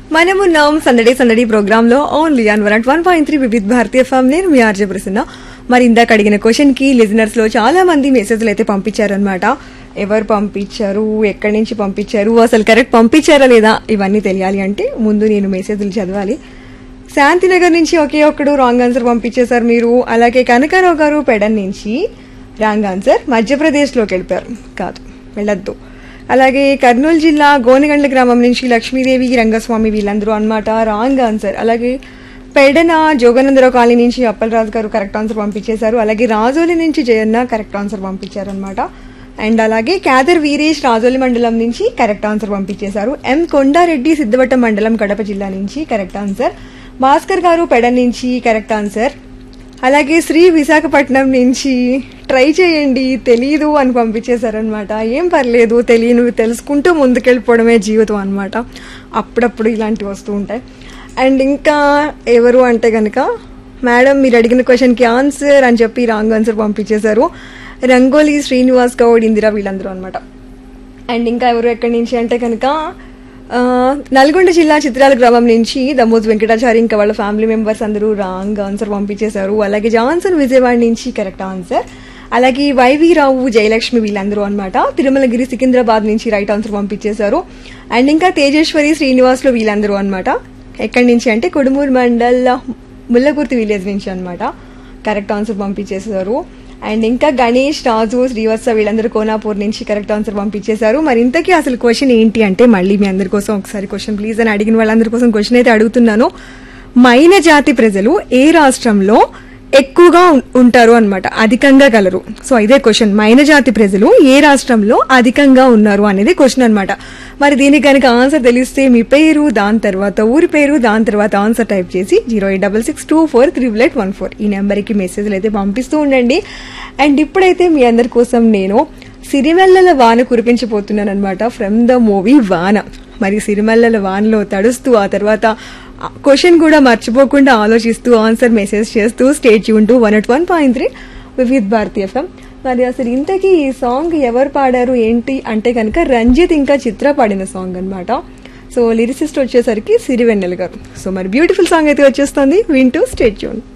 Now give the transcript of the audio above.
మనమున్నాం సందడి సందడి ప్రోగ్రామ్ లో only on one one point three Vividh Bharatiya FM నేను మీ ఆర్జే ప్రసన్న మరి ఇందాక అడిగిన క్వశ్చన్ కి లిజనర్స్ లో చాలా మంది మెసేజ్లు అయితే పంపించారనమాట ఎవరు పంపించారు ఎక్కడి నుంచి పంపించారు అసలు కరెక్ట్ పంపించారా లేదా ఇవన్నీ తెలియాలి అంటే ముందు నేను మెసేజ్లు చదవాలి శాంతినగర్ నుంచి ఒకే ఒక్కడు రాంగ్ ఆన్సర్ పంపించేశారు మీరు అలాగే కనకారావు గారు పెడన్ నుంచి రాంగ్ ఆన్సర్ మధ్యప్రదేశ్లోకి వెళ్ళిపోయారు కాదు వెళ్ళొద్దు అలాగే కర్నూలు జిల్లా గోనగండ్ల గ్రామం నుంచి లక్ష్మీదేవి రంగస్వామి వీళ్ళందరూ అన్నమాట రాంగ్ ఆన్సర్ అలాగే పెడన జోగనందరావు కాలనీ నుంచి అప్పలరాజు గారు కరెక్ట్ ఆన్సర్ పంపించేశారు అలాగే రాజోలి నుంచి జయన్న కరెక్ట్ ఆన్సర్ పంపించారు అనమాట అండ్ అలాగే క్యాదర్ వీరేష్ రాజోలి మండలం నుంచి కరెక్ట్ ఆన్సర్ పంపించేశారు ఎం కొండారెడ్డి సిద్ధవట్టం మండలం కడప జిల్లా నుంచి కరెక్ట్ ఆన్సర్ భాస్కర్ గారు పెడ నుంచి కరెక్ట్ ఆన్సర్ అలాగే శ్రీ విశాఖపట్నం నుంచి ట్రై చేయండి తెలీదు అని పంపించేశారనమాట ఏం పర్లేదు తెలియను తెలుసుకుంటూ ముందుకెళ్ళిపోవడమే జీవితం అనమాట అప్పుడప్పుడు ఇలాంటివి వస్తూ ఉంటాయి అండ్ ఇంకా ఎవరు అంటే కనుక మేడం మీరు అడిగిన క్వశ్చన్కి ఆన్సర్ అని చెప్పి రాంగ్ ఆన్సర్ పంపించేశారు రంగోలీ శ్రీనివాస్ గౌడ్ ఇందిరా వీళ్ళందరూ అనమాట అండ్ ఇంకా ఎవరు ఎక్కడి నుంచి అంటే కనుక ఆ, నల్గొండ జిల్లా చిత్రాల గ్రామం నుంచి దమోజ్ వెంకటాచారి ఇంకా వాళ్ళ ఫ్యామిలీ మెంబర్స్ అందరూ రాంగ్ ఆన్సర్ పంపించేశారు అలాగే జాన్సన్ విజయవాడ నుంచి కరెక్ట్ ఆన్సర్ అలాగే వైవి రావు జయలక్ష్మి వీళ్ళందరూ అనమాట తిరుమలగిరి సికింద్రాబాద్ నుంచి రైట్ ఆన్సర్ పంపించేశారు అండ్ ఇంకా తేజేశ్వరి శ్రీనివాసులు వీళ్ళందరూ అనమాట ఎక్కడి నుంచి అంటే కొడుమూరు మండల్ ముల్లకుర్తి విలేజ్ నుంచి అనమాట కరెక్ట్ ఆన్సర్ పంపించేశారు అండ్ ఇంకా గణేష్ రాజు శ్రీవత్స వీళ్ళందరూ కోనాపూర్ నుంచి కరెక్ట్ ఆన్సర్ పంపించేశారు మరి ఇంతకీ అసలు క్వశ్చన్ ఏంటి అంటే మళ్ళీ మీ అందరి కోసం ఒకసారి క్వశ్చన్ ప్లీజ్ అని అడిగిన వాళ్ళందరి కోసం క్వశ్చన్ అయితే అడుగుతున్నాను మైన జాతి ప్రజలు ఏ రాష్ట్రంలో ఎక్కువగా ఉం- ఉంటారు అన్నమాట అధికంగా గలరు సో ఇదే క్వశ్చన్ మైన జాతి ప్రజలు ఏ రాష్ట్రంలో అధికంగా ఉన్నారు అనేది క్వశ్చన్ అన్నమాట మరి దీనికి కనుక ఆన్సర్ తెలిస్తే మీ పేరు దాని తర్వాత ఊరి పేరు దాని తర్వాత ఆన్సర్ టైప్ చేసి zero eight double six two four triple eight one four ఈ నెంబర్కి మెసేజ్లు అయితే పంపిస్తూ ఉండండి అండ్ ఇప్పుడైతే మీ అందరి కోసం నేను సిరిమెల్లల వాన కురిపించబోతున్నాను అనమాట ఫ్రమ్ ద మూవీ వాన మరి సిరిమెల్లల వానలో తడుస్తూ ఆ తర్వాత క్వశ్చన్ కూడా మర్చిపోకుండా ఆలోచిస్తూ ఆన్సర్ మెసేజ్ చేస్తూ స్టేట్ యూన్ to one eight one point three Vividh Bharati FM మరి అసలు ఇంతకీ ఈ సాంగ్ ఎవరు పాడారు ఏంటి అంటే కనుక రంజిత్ ఇంకా చిత్ర పాడిన సాంగ్ అన్నమాట సో లిరిసిస్ట్ వచ్చేసరికి సిరివెన్నెల గారు సో మరి బ్యూటిఫుల్ సాంగ్ అయితే వచ్చేస్తుంది వింటూ స్టేట్ యూన్